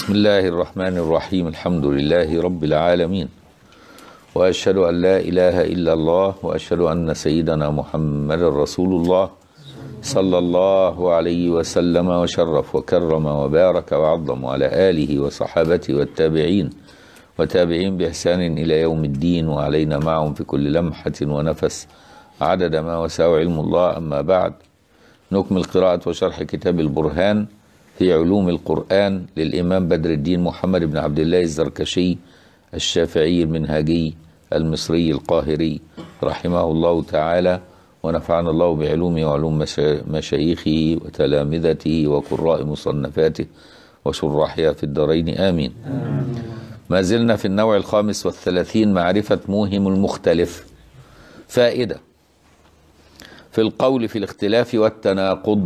بسم الله الرحمن الرحيم الحمد لله رب العالمين واشهد ان لا اله الا الله واشهد ان سيدنا محمد رسول الله صلى الله عليه وسلم وشرف وكرم وبارك وعظم على اله وصحابته والتابعين وتابعين باحسان الى يوم الدين وعلينا معهم في كل لمحه ونفس عدد ما وسع علم الله اما بعد نكمل قراءه وشرح كتاب البرهان في علوم القرآن للإمام بدر الدين محمد بن عبد الله الزركشي الشافعي المنهاجي المصري القاهري رحمه الله تعالى ونفعنا الله بعلومه وعلوم مشايخه وتلامذته وقراء مصنفاته وشراحها في الدارين آمين ما زلنا في النوع الخامس والثلاثين معرفة موهم المختلف فائدة في القول في الاختلاف والتناقض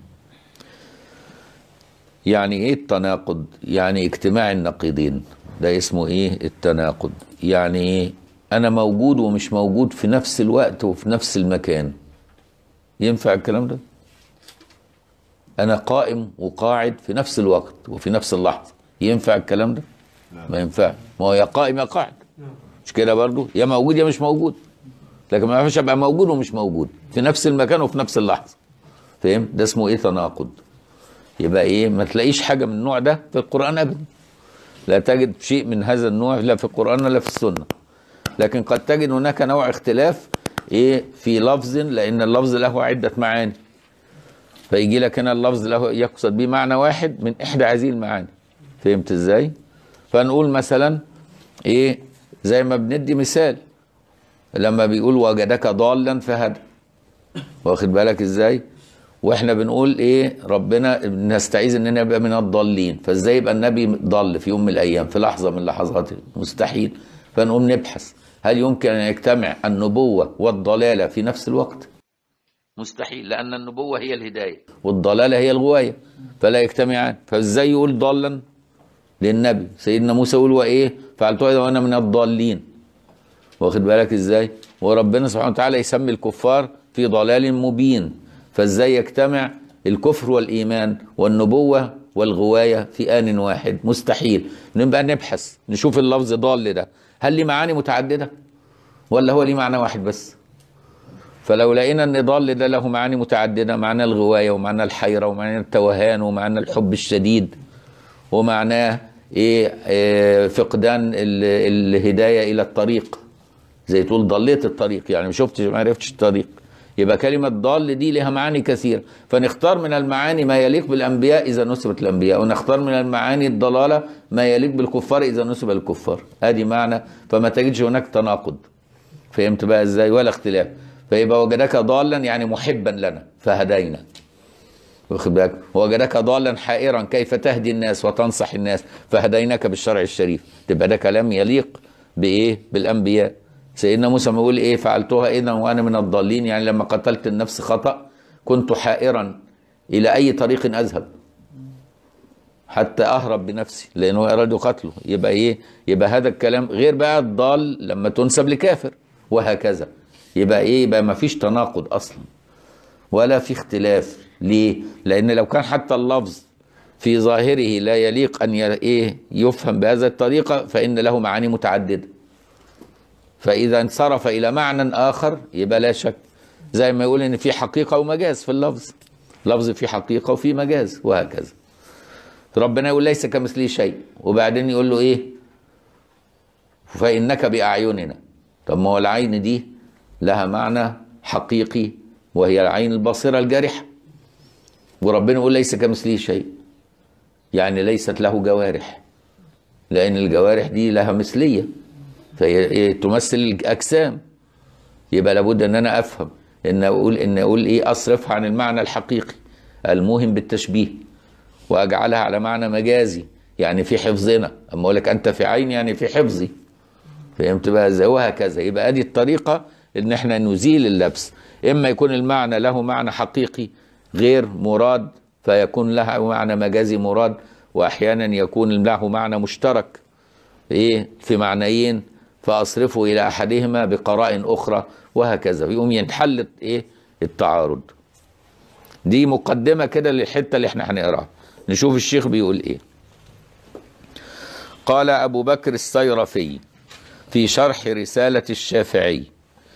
يعني ايه التناقض يعني اجتماع النقيضين ده اسمه ايه التناقض يعني ايه انا موجود ومش موجود في نفس الوقت وفي نفس المكان ينفع الكلام ده انا قائم وقاعد في نفس الوقت وفي نفس اللحظه ينفع الكلام ده ما ينفع ما هو يا قائم يا قاعد مش كده برضو يا موجود يا مش موجود لكن ما ينفعش ابقى موجود ومش موجود في نفس المكان وفي نفس اللحظه فاهم ده اسمه ايه تناقض يبقى ايه ما تلاقيش حاجه من النوع ده في القران ابدا لا تجد شيء من هذا النوع لا في القران ولا في السنه لكن قد تجد هناك نوع اختلاف ايه في لفظ لان اللفظ له عده معاني فيجي لك هنا اللفظ له يقصد به معنى واحد من احدى هذه المعاني فهمت ازاي فنقول مثلا ايه زي ما بندي مثال لما بيقول وجدك ضالا فهدى واخد بالك ازاي واحنا بنقول ايه ربنا نستعيذ اننا نبقى من الضالين فازاي يبقى النبي ضل في يوم من الايام في لحظه من اللحظات مستحيل فنقوم نبحث هل يمكن ان يجتمع النبوه والضلاله في نفس الوقت مستحيل لان النبوه هي الهدايه والضلاله هي الغوايه فلا يجتمعان فازاي يقول ضالا للنبي سيدنا موسى يقول وايه فعلت وانا من الضالين واخد بالك ازاي وربنا سبحانه وتعالى يسمي الكفار في ضلال مبين فازاي يجتمع الكفر والايمان والنبوه والغوايه في ان واحد مستحيل نبقى نبحث نشوف اللفظ ضال ده هل ليه معاني متعدده ولا هو ليه معنى واحد بس فلو لقينا ان ضال ده له معاني متعدده معنى الغوايه ومعنى الحيره ومعنى التوهان ومعنى الحب الشديد ومعناه ايه, إيه فقدان الهدايه الى الطريق زي تقول ضليت الطريق يعني ما شفتش ما عرفتش الطريق يبقى كلمة ضال دي لها معاني كثيرة فنختار من المعاني ما يليق بالأنبياء إذا نسبت الأنبياء ونختار من المعاني الضلالة ما يليق بالكفار إذا نسب الكفار هذه معنى فما تجدش هناك تناقض فهمت بقى إزاي ولا اختلاف فيبقى وجدك ضالا يعني محبا لنا فهدينا واخد بالك وجدك ضالا حائرا كيف تهدي الناس وتنصح الناس فهديناك بالشرع الشريف تبقى ده كلام يليق بايه بالانبياء سيدنا موسى ما يقول ايه فعلتها اذا وانا من الضالين يعني لما قتلت النفس خطا كنت حائرا الى اي طريق اذهب حتى اهرب بنفسي لانه اراد قتله يبقى ايه يبقى هذا الكلام غير بقى الضال لما تنسب لكافر وهكذا يبقى ايه يبقى ما فيش تناقض اصلا ولا في اختلاف ليه لان لو كان حتى اللفظ في ظاهره لا يليق ان ايه يفهم بهذه الطريقه فان له معاني متعدده فإذا انصرف إلى معنى آخر يبقى لا شك زي ما يقول إن في حقيقة ومجاز في اللفظ لفظ في حقيقة وفي مجاز وهكذا ربنا يقول ليس كمثله شيء وبعدين يقول له إيه فإنك بأعيننا طب ما هو العين دي لها معنى حقيقي وهي العين البصيرة الجارحة وربنا يقول ليس كمثله شيء يعني ليست له جوارح لأن الجوارح دي لها مثلية فهي تمثل الاجسام يبقى لابد ان انا افهم ان اقول ان اقول ايه اصرفها عن المعنى الحقيقي الموهم بالتشبيه واجعلها على معنى مجازي يعني في حفظنا اما اقول لك انت في عيني يعني في حفظي فهمت بقى ازاي وهكذا يبقى ادي الطريقه ان احنا نزيل اللبس اما يكون المعنى له معنى حقيقي غير مراد فيكون له معنى مجازي مراد واحيانا يكون له معنى مشترك ايه في معنيين فاصرفه الى احدهما بقراء اخرى وهكذا يقوم ينحل ايه التعارض دي مقدمه كده للحته اللي احنا هنقراها نشوف الشيخ بيقول ايه قال أبو بكر السيرفي في شرح رسالة الشافعي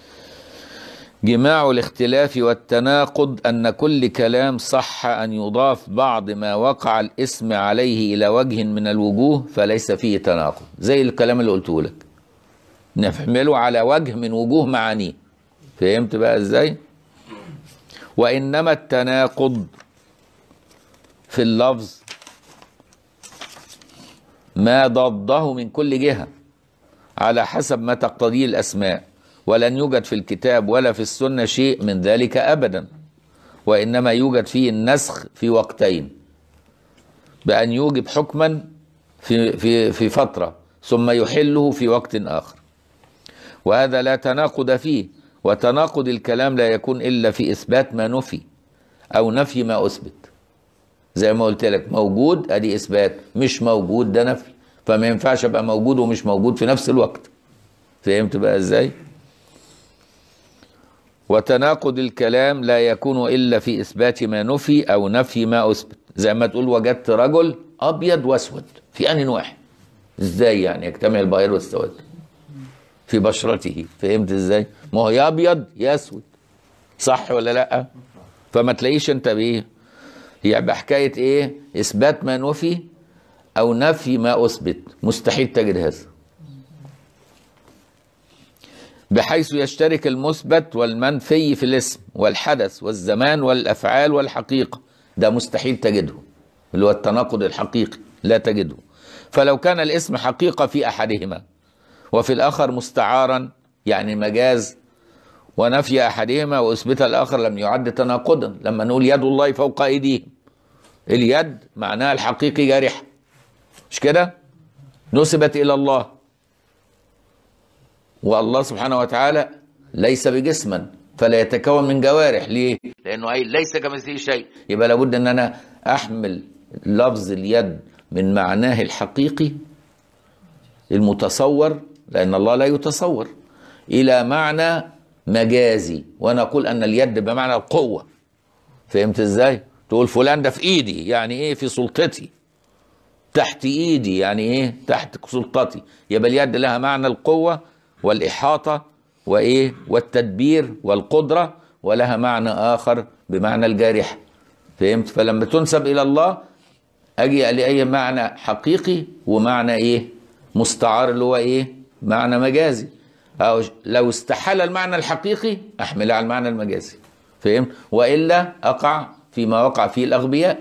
جماع الاختلاف والتناقض أن كل كلام صح أن يضاف بعض ما وقع الاسم عليه إلى وجه من الوجوه فليس فيه تناقض زي الكلام اللي قلته لك نحمله على وجه من وجوه معانيه فهمت بقى ازاي وإنما التناقض في اللفظ ما ضده من كل جهة على حسب ما تقتضيه الأسماء ولن يوجد في الكتاب ولا في السنة شيء من ذلك أبدا وإنما يوجد فيه النسخ في وقتين بأن يوجب حكما في, في, في فترة ثم يحله في وقت آخر وهذا لا تناقض فيه وتناقض الكلام لا يكون إلا في إثبات ما نفي أو نفي ما أثبت زي ما قلت لك موجود ادي اثبات مش موجود ده نفي فما ينفعش ابقى موجود ومش موجود في نفس الوقت فهمت بقى ازاي وتناقض الكلام لا يكون الا في اثبات ما نفي او نفي ما اثبت زي ما تقول وجدت رجل ابيض واسود في ان واحد ازاي يعني يجتمع البياض والسواد في بشرته فهمت ازاي ما هو يا ابيض يا اسود صح ولا لا فما تلاقيش انت بايه يبقى حكايه ايه اثبات ما نفي او نفي ما اثبت مستحيل تجد هذا بحيث يشترك المثبت والمنفي في الاسم والحدث والزمان والافعال والحقيقه ده مستحيل تجده اللي هو التناقض الحقيقي لا تجده فلو كان الاسم حقيقه في احدهما وفي الاخر مستعارا يعني مجاز ونفي احدهما واثبت الاخر لم يعد تناقضا لما نقول يد الله فوق ايديهم اليد معناها الحقيقي جارحه مش كده نسبت الى الله والله سبحانه وتعالى ليس بجسما فلا يتكون من جوارح ليه لانه أي ليس كمثله شيء يبقى لابد ان انا احمل لفظ اليد من معناه الحقيقي المتصور لان الله لا يتصور الى معنى مجازي ونقول ان اليد بمعنى القوه فهمت ازاي تقول فلان ده في ايدي يعني ايه في سلطتي تحت ايدي يعني ايه تحت سلطتي يبقى اليد لها معنى القوه والاحاطه وايه والتدبير والقدره ولها معنى اخر بمعنى الجارحه فهمت فلما تنسب الى الله اجي لاي معنى حقيقي ومعنى ايه مستعار اللي هو ايه معنى مجازي أو لو استحال المعنى الحقيقي أحملها على المعنى المجازي فهمت وإلا أقع فيما وقع فيه الأغبياء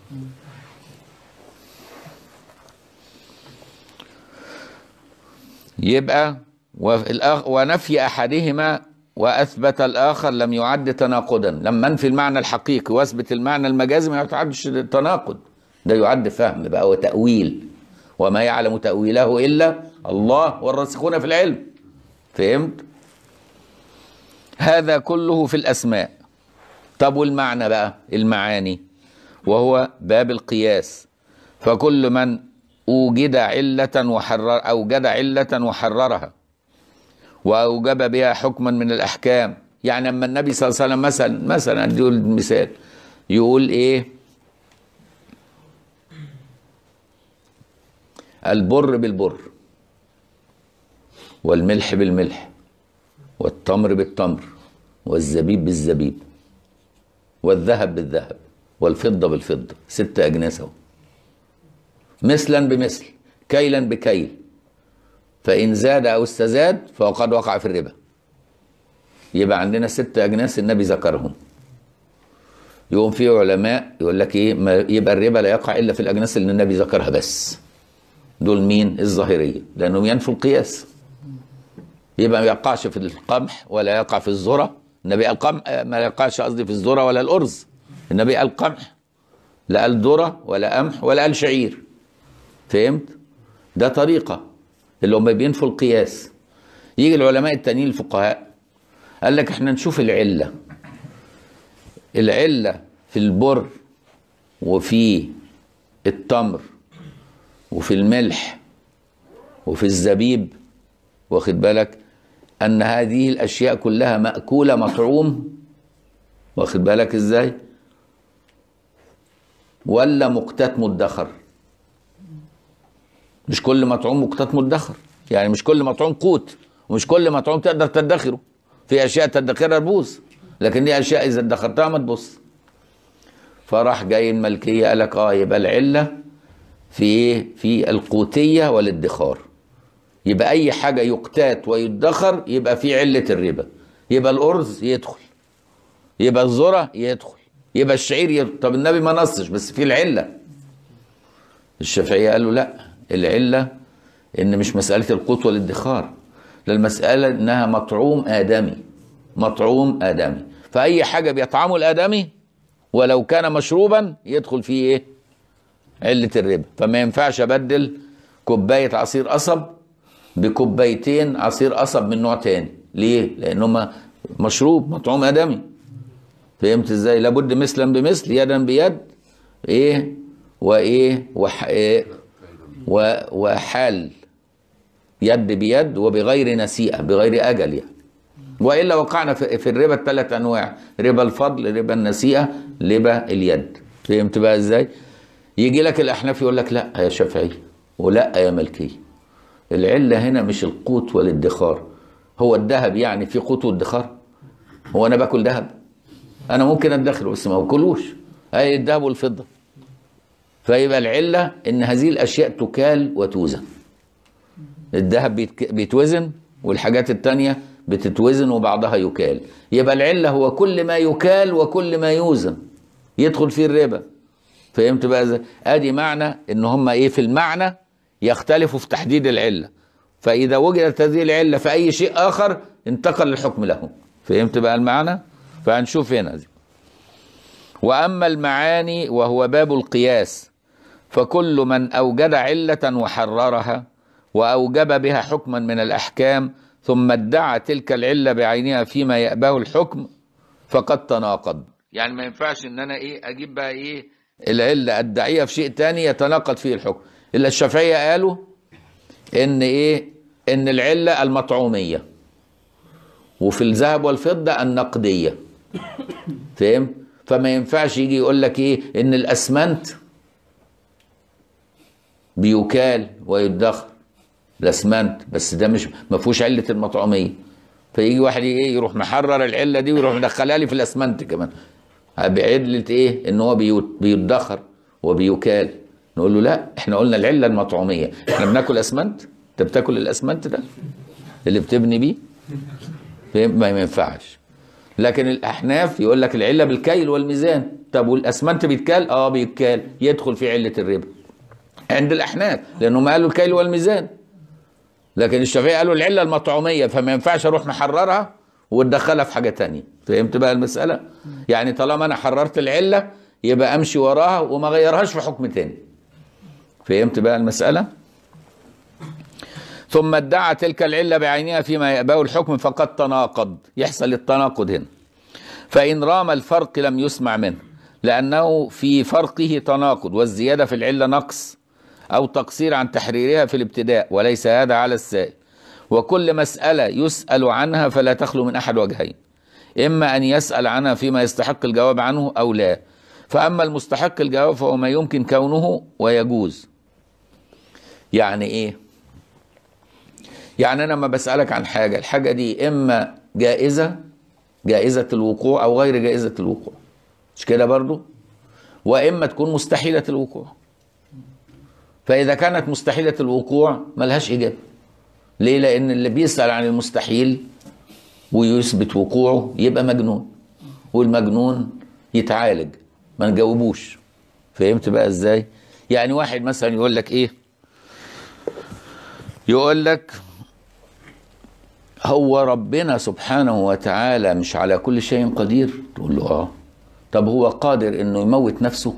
يبقى ونفي أحدهما وأثبت الآخر لم يعد تناقضا لما أنفي المعنى الحقيقي وأثبت المعنى المجازي ما يعدش تناقض ده يعد فهم بقى وتأويل وما يعلم تأويله إلا الله والراسخون في العلم فهمت هذا كله في الأسماء طب والمعنى بقى المعاني وهو باب القياس فكل من أوجد علة وحرر أوجد علة وحررها وأوجب بها حكما من الأحكام يعني أما النبي صلى الله عليه وسلم مثلا مثلا أدي مثال يقول إيه البر بالبر والملح بالملح والتمر بالتمر والزبيب بالزبيب والذهب بالذهب والفضة بالفضة ست أجناس أهو مثلا بمثل كيلا بكيل فإن زاد أو استزاد فهو قد وقع في الربا يبقى عندنا ست أجناس النبي ذكرهم يقوم في علماء يقول لك ايه ما يبقى الربا لا يقع الا في الاجناس اللي النبي ذكرها بس دول مين الظاهريه لانهم ينفوا القياس يبقى ما يقعش في القمح ولا يقع في الذره النبي قال قمح ما يقعش قصدي في الذره ولا الارز النبي قال قمح لا قال ذره ولا قمح ولا قال شعير فهمت ده طريقه اللي هم بينفوا القياس يجي العلماء التانيين الفقهاء قال لك احنا نشوف العله العله في البر وفي التمر وفي الملح وفي الزبيب واخد بالك ان هذه الاشياء كلها ماكوله مطعوم واخد بالك ازاي ولا مقتات مدخر مش كل مطعوم مقتات مدخر يعني مش كل مطعوم قوت ومش كل مطعوم تقدر تدخره في اشياء تدخرها تبوظ لكن دي اشياء اذا ادخرتها ما تبص فراح جاي الملكيه قال لك اه يبقى العله في ايه في القوتيه والادخار يبقى اي حاجه يقتات ويدخر يبقى في عله الربا يبقى الارز يدخل يبقى الذره يدخل يبقى الشعير يدخل طب النبي ما نصش بس في العله الشافعيه قالوا لا العله ان مش مساله القوت والادخار لا المساله انها مطعوم ادمي مطعوم ادمي فاي حاجه بيطعمه الادمي ولو كان مشروبا يدخل فيه ايه عله الربا فما ينفعش ابدل كوبايه عصير قصب بكوبايتين عصير قصب من نوع تاني ليه لانهما مشروب مطعوم ادمي فهمت ازاي لابد مثلا بمثل يدا بيد ايه وايه وح إيه و- وحال يد بيد وبغير نسيئه بغير اجل يعني والا وقعنا في في الربا الثلاث انواع ربا الفضل ربا النسيئه ربا اليد فهمت بقى ازاي يجي لك الاحناف يقول لك لا يا شافعي ولا يا ملكي العله هنا مش القوت والادخار هو الذهب يعني في قوت وادخار هو انا باكل ذهب انا ممكن ادخره بس ما باكلوش اي الذهب والفضه فيبقى العله ان هذه الاشياء تكال وتوزن الذهب بيتك- بيتوزن والحاجات التانية بتتوزن وبعضها يكال يبقى العلة هو كل ما يكال وكل ما يوزن يدخل فيه الربا فهمت بقى ازاي ادي معنى ان هم ايه في المعنى يختلفوا في تحديد العلة فاذا وجدت هذه العلة في اي شيء اخر انتقل الحكم له فهمت بقى المعنى فهنشوف هنا دي. واما المعاني وهو باب القياس فكل من اوجد عله وحررها واوجب بها حكما من الاحكام ثم ادعى تلك العله بعينها فيما يأباه الحكم فقد تناقض يعني ما ينفعش ان انا ايه اجيب بقى ايه العله ادعيها في شيء تاني يتناقض فيه الحكم الا الشافعيه قالوا ان ايه ان العله المطعوميه وفي الذهب والفضه النقديه فاهم فما ينفعش يجي يقول لك ايه ان الاسمنت بيكال ويدخر الاسمنت بس ده مش ما فيهوش عله المطعوميه فيجي واحد ايه يروح محرر العله دي ويروح مدخلها لي في الاسمنت كمان بعله ايه ان هو بيو- بيدخر وبيكال نقول له لا احنا قلنا العله المطعوميه احنا بناكل اسمنت انت بتاكل الاسمنت ده اللي بتبني بيه فاهم؟ ما ينفعش لكن الاحناف يقول لك العله بالكيل والميزان طب والاسمنت بيتكال اه بيتكال يدخل في عله الربا عند الاحناف لانهم قالوا الكيل والميزان لكن الشافعيه قالوا العله المطعوميه فما ينفعش اروح محررها وتدخلها في حاجه تانية فهمت بقى المساله يعني طالما انا حررت العله يبقى امشي وراها وما غيرهاش في حكم تاني فهمت بقى المساله ثم ادعى تلك العله بعينها فيما يأباه الحكم فقد تناقض يحصل التناقض هنا فإن رام الفرق لم يسمع منه لأنه في فرقه تناقض والزيادة في العلة نقص أو تقصير عن تحريرها في الابتداء وليس هذا على السائل وكل مسألة يسأل عنها فلا تخلو من أحد وجهين إما أن يسأل عنها فيما يستحق الجواب عنه أو لا فأما المستحق الجواب فهو ما يمكن كونه ويجوز يعني إيه يعني أنا لما بسألك عن حاجة الحاجة دي إما جائزة جائزة الوقوع أو غير جائزة الوقوع مش كده برضو وإما تكون مستحيلة الوقوع فإذا كانت مستحيلة الوقوع ملهاش إجابة ليه لأن اللي بيسأل عن المستحيل ويثبت وقوعه يبقى مجنون والمجنون يتعالج ما نجاوبوش فهمت بقى ازاي يعني واحد مثلا يقول لك ايه يقول لك هو ربنا سبحانه وتعالى مش على كل شيء قدير تقول له اه طب هو قادر انه يموت نفسه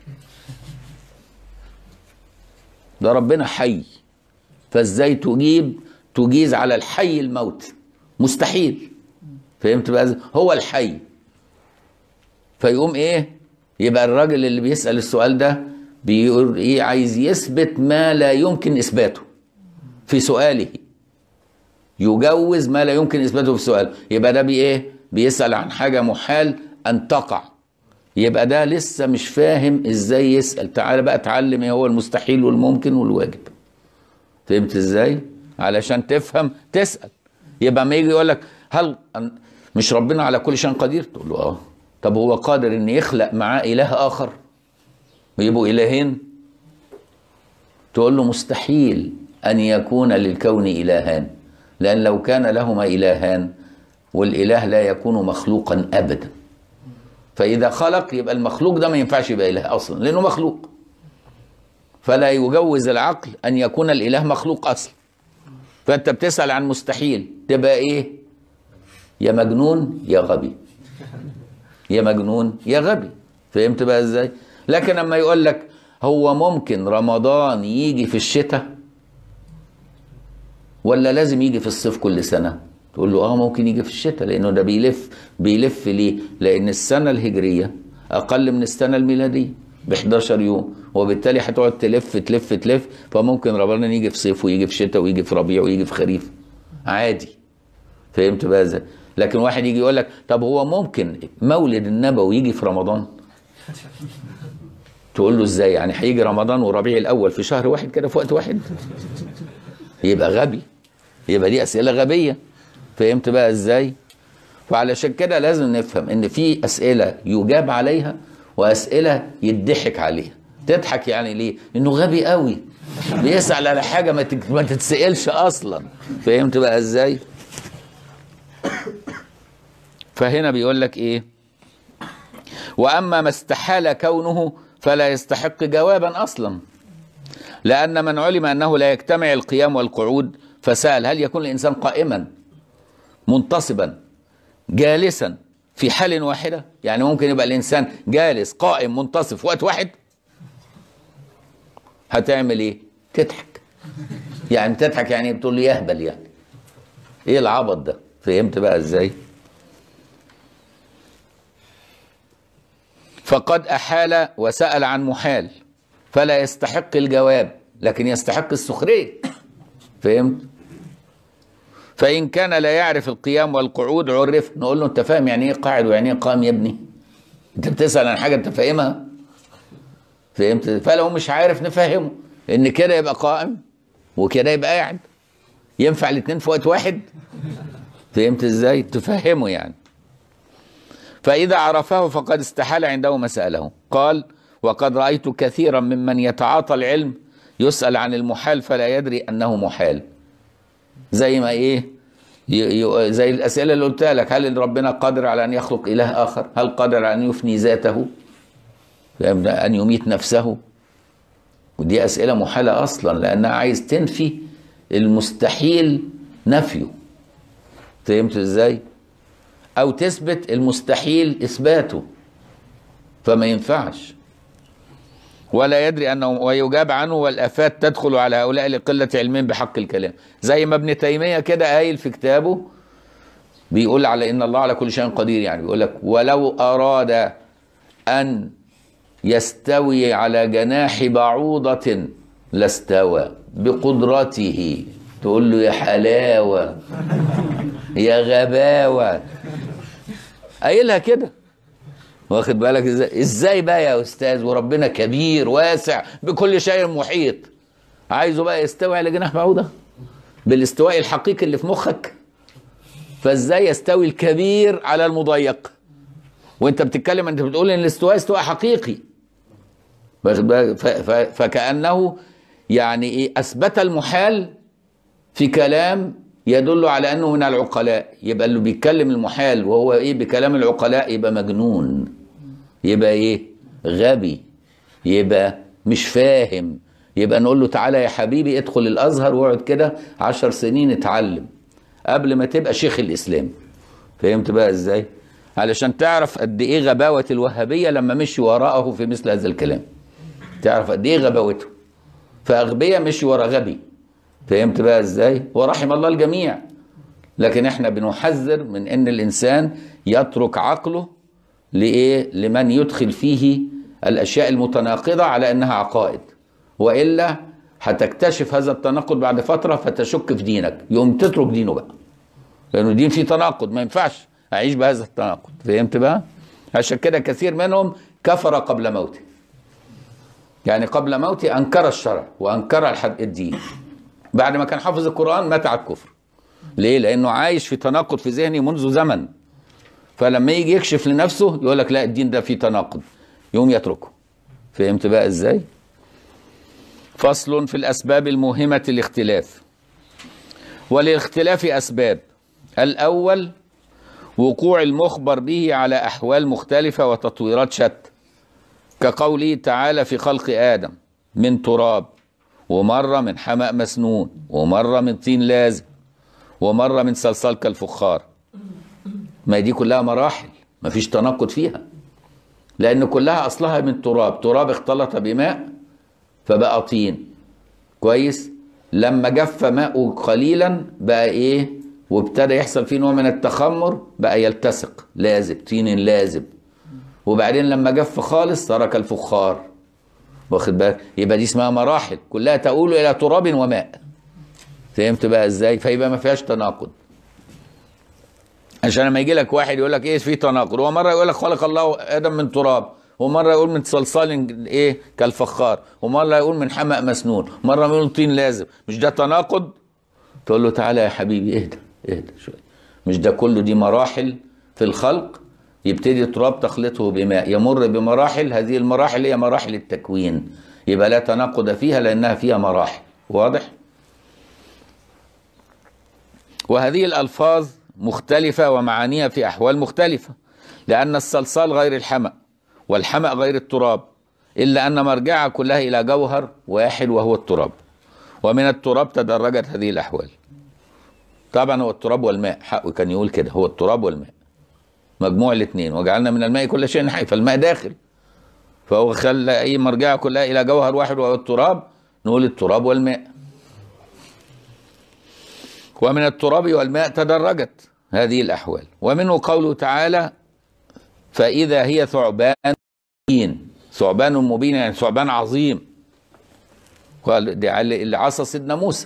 ده ربنا حي فازاي تجيب تجيز على الحي الموت مستحيل فهمت بقى إزاي؟ هو الحي فيقوم ايه يبقى الراجل اللي بيسأل السؤال ده بيقول ايه عايز يثبت ما لا يمكن اثباته في سؤاله يجوز ما لا يمكن اثباته في سؤال يبقى ده بي ايه بيسال عن حاجه محال ان تقع يبقى ده لسه مش فاهم ازاي يسال تعالى بقى اتعلم ايه هو المستحيل والممكن والواجب فهمت ازاي علشان تفهم تسال يبقى ما يجي يقول لك هل أن- مش ربنا على كل شيء قدير تقول له اه طب هو قادر ان يخلق معاه اله اخر ويبقوا الهين تقول له مستحيل ان يكون للكون الهان لان لو كان لهما الهان والاله لا يكون مخلوقا ابدا فاذا خلق يبقى المخلوق ده ما ينفعش يبقى اله اصلا لانه مخلوق فلا يجوز العقل ان يكون الاله مخلوق اصلا فانت بتسال عن مستحيل تبقى ايه يا مجنون يا غبي يا مجنون يا غبي فهمت بقى ازاي لكن لما يقول لك هو ممكن رمضان يجي في الشتاء ولا لازم يجي في الصيف كل سنه تقول له اه ممكن يجي في الشتاء لانه ده بيلف بيلف ليه لان السنه الهجريه اقل من السنه الميلاديه ب 11 يوم وبالتالي هتقعد تلف تلف تلف فممكن رمضان يجي في صيف ويجي في شتاء ويجي في ربيع ويجي في خريف عادي فهمت بقى ازاي لكن واحد يجي يقول لك طب هو ممكن مولد النبوي يجي في رمضان تقول له ازاي يعني هيجي رمضان وربيع الاول في شهر واحد كده في وقت واحد يبقى غبي يبقى دي اسئله غبيه فهمت بقى ازاي وعلشان كده لازم نفهم ان في اسئله يجاب عليها واسئله يضحك عليها تضحك يعني ليه انه غبي قوي بيسال على حاجه ما تك- ما تتسالش اصلا فهمت بقى ازاي فهنا بيقول لك ايه واما ما استحال كونه فلا يستحق جوابا اصلا لان من علم انه لا يجتمع القيام والقعود فسال هل يكون الانسان قائما منتصبا جالسا في حال واحده يعني ممكن يبقى الانسان جالس قائم منتصب في وقت واحد هتعمل ايه تضحك يعني تضحك يعني بتقول لي يهبل يعني ايه العبط ده فهمت بقى ازاي فقد احال وسال عن محال فلا يستحق الجواب لكن يستحق السخريه فهمت فإن كان لا يعرف القيام والقعود عرف نقول له أنت فاهم يعني إيه قاعد ويعني إيه قام يا ابني؟ أنت بتسأل عن حاجة أنت فاهمها؟ فهمت؟ فلو مش عارف نفهمه إن كده يبقى قائم وكده يبقى قاعد ينفع الاتنين في وقت واحد؟ فهمت إزاي؟ تفهمه يعني فإذا عرفه فقد استحال عنده مسأله قال وقد رأيت كثيرا ممن يتعاطى العلم يسأل عن المحال فلا يدري أنه محال زي ما ايه ي- ي- زي الاسئله اللي قلتها لك هل ربنا قادر على ان يخلق اله اخر هل قادر على ان يفني ذاته فاهم؟ ان يميت نفسه ودي اسئله محاله اصلا لانها عايز تنفي المستحيل نفيه فهمت ازاي او تثبت المستحيل اثباته فما ينفعش ولا يدري انه ويجاب عنه والافات تدخل على هؤلاء لقله علمهم بحق الكلام زي ما ابن تيميه كده قايل في كتابه بيقول على ان الله على كل شيء قدير يعني بيقول لك ولو اراد ان يستوي على جناح بعوضه لاستوى بقدرته تقول له يا حلاوه يا غباوه قايلها كده واخد بالك ازاي ازاي بقى يا استاذ وربنا كبير واسع بكل شيء محيط عايزه بقى يستوي على جناح بعوضه بالاستواء الحقيقي اللي في مخك فازاي يستوي الكبير على المضيق وانت بتتكلم انت بتقول ان الاستواء استواء حقيقي واخد بالك ف- ف- فكانه يعني ايه اثبت المحال في كلام يدل على انه من العقلاء يبقى اللي بيتكلم المحال وهو ايه بكلام العقلاء يبقى مجنون يبقى ايه غبي يبقى مش فاهم يبقى نقول له تعالى يا حبيبي ادخل الازهر واقعد كده عشر سنين اتعلم قبل ما تبقى شيخ الاسلام فهمت بقى ازاي علشان تعرف قد ايه غباوه الوهابيه لما مشي وراءه في مثل هذا الكلام تعرف قد ايه غباوته فاغبياء مشي ورا غبي فهمت بقى ازاي ورحم الله الجميع لكن احنا بنحذر من ان الانسان يترك عقله لايه لمن يدخل فيه الاشياء المتناقضه على انها عقائد والا هتكتشف هذا التناقض بعد فتره فتشك في دينك يوم تترك دينه بقى لانه الدين فيه تناقض ما ينفعش اعيش بهذا التناقض فهمت بقى عشان كده كثير منهم كفر قبل موته يعني قبل موته انكر الشرع وانكر الحد الدين بعد ما كان حافظ القرآن مات على الكفر ليه؟ لأنه عايش في تناقض في ذهنه منذ زمن فلما يجي يكشف لنفسه يقول لك لا الدين ده فيه تناقض يقوم يتركه فهمت بقى ازاي؟ فصل في الأسباب الموهمة الاختلاف وللاختلاف أسباب الأول وقوع المخبر به على أحوال مختلفة وتطويرات شتى كقوله تعالى في خلق آدم من تراب ومرة من حمأ مسنون ومرة من طين لازم ومرة من صلصال كالفخار ما دي كلها مراحل ما فيش تناقض فيها لأن كلها أصلها من تراب تراب اختلط بماء فبقى طين كويس لما جف ماءه قليلا بقى ايه وابتدى يحصل فيه نوع من التخمر بقى يلتصق لازب طين لازب وبعدين لما جف خالص صار كالفخار واخد بالك يبقى دي اسمها مراحل كلها تؤول الى تراب وماء فهمت بقى ازاي فيبقى ما فيهاش تناقض عشان لما يجي لك واحد يقول لك ايه في تناقض هو مره يقول لك خلق الله ادم من تراب ومره يقول من صلصال ايه كالفخار ومره يقول من حمأ مسنون مره يقول طين لازم مش ده تناقض تقول له تعالى يا حبيبي اهدى اهدى شويه مش ده كله دي مراحل في الخلق يبتدي التراب تخلطه بماء يمر بمراحل هذه المراحل هي مراحل التكوين يبقى لا تناقض فيها لانها فيها مراحل واضح وهذه الالفاظ مختلفه ومعانيها في احوال مختلفه لان الصلصال غير الحمأ والحمأ غير التراب إلا أن مرجعها كلها إلى جوهر واحد وهو التراب ومن التراب تدرجت هذه الأحوال طبعا هو التراب والماء حقه كان يقول كده هو التراب والماء مجموع الاثنين وجعلنا من الماء كل شيء حي فالماء داخل فهو خلى أي مرجعها كلها إلى جوهر واحد وهو التراب نقول التراب والماء ومن التراب والماء تدرجت هذه الأحوال ومنه قوله تعالى فإذا هي ثعبان مبين ثعبان مبين يعني ثعبان عظيم قال دي اللي عصى سيدنا موسى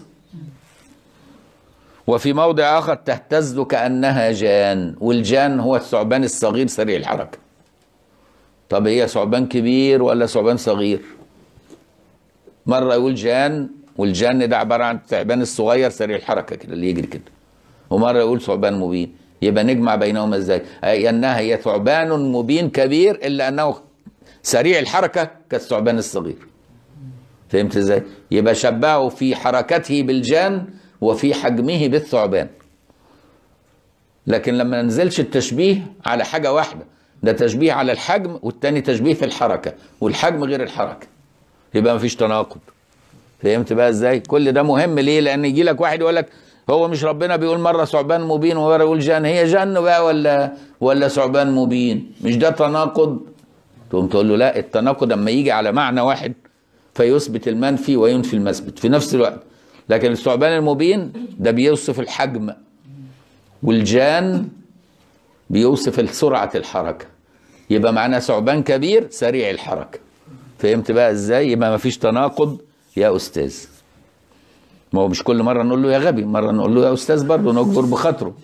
وفي موضع آخر تهتز كأنها جان والجان هو الثعبان الصغير سريع الحركة طب هي ثعبان كبير ولا ثعبان صغير مرة يقول جان والجان ده عبارة عن الثعبان الصغير سريع الحركة كده اللي يجري كده ومرة يقول ثعبان مبين يبقى نجمع بينهما ازاي أي أنها هي ثعبان مبين كبير إلا أنه سريع الحركة كالثعبان الصغير فهمت ازاي يبقى شبهه في حركته بالجان وفي حجمه بالثعبان لكن لما ننزلش التشبيه على حاجة واحدة ده تشبيه على الحجم والتاني تشبيه في الحركة والحجم غير الحركة يبقى مفيش تناقض فهمت بقى ازاي كل ده مهم ليه لان يجي لك واحد يقول لك هو مش ربنا بيقول مره ثعبان مبين ومره يقول جن هي جن بقى ولا ولا ثعبان مبين مش ده تناقض تقوم تقول له لا التناقض اما يجي على معنى واحد فيثبت المنفي وينفي المثبت في نفس الوقت لكن الثعبان المبين ده بيوصف الحجم والجان بيوصف سرعة الحركة يبقى معناه ثعبان كبير سريع الحركة فهمت بقى ازاي يبقى ما فيش تناقض يا استاذ ما هو مش كل مرة نقول له يا غبي مرة نقول له يا أستاذ برضه نجبر بخاطره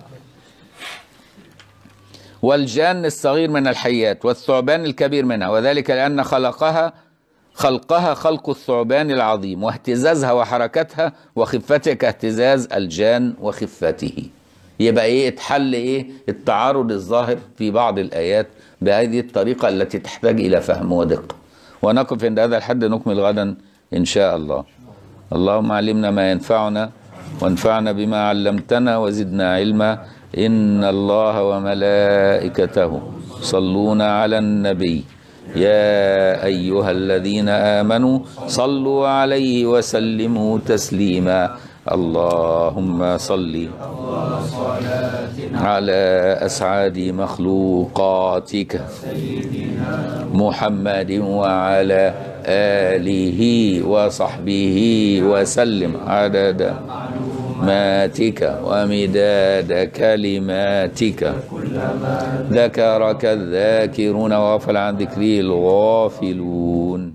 والجان الصغير من الحيات والثعبان الكبير منها وذلك لأن خلقها خلقها خلق الثعبان العظيم واهتزازها وحركتها وخفتها كاهتزاز الجان وخفته يبقى ايه اتحل ايه التعارض الظاهر في بعض الآيات بهذه الطريقة التي تحتاج إلى فهم ودقة ونقف عند هذا الحد نكمل غدا إن شاء الله اللهم علمنا ما ينفعنا وانفعنا بما علمتنا وزدنا علما إن الله وملائكته صلون على النبي يا أيها الذين آمنوا صلوا عليه وسلموا تسليما اللهم صل على أسعد مخلوقاتك محمد وعلى آله وصحبه وسلم عدد ماتك ومداد كلماتك ذكرك الذاكرون وغفل عن ذكره الغافلون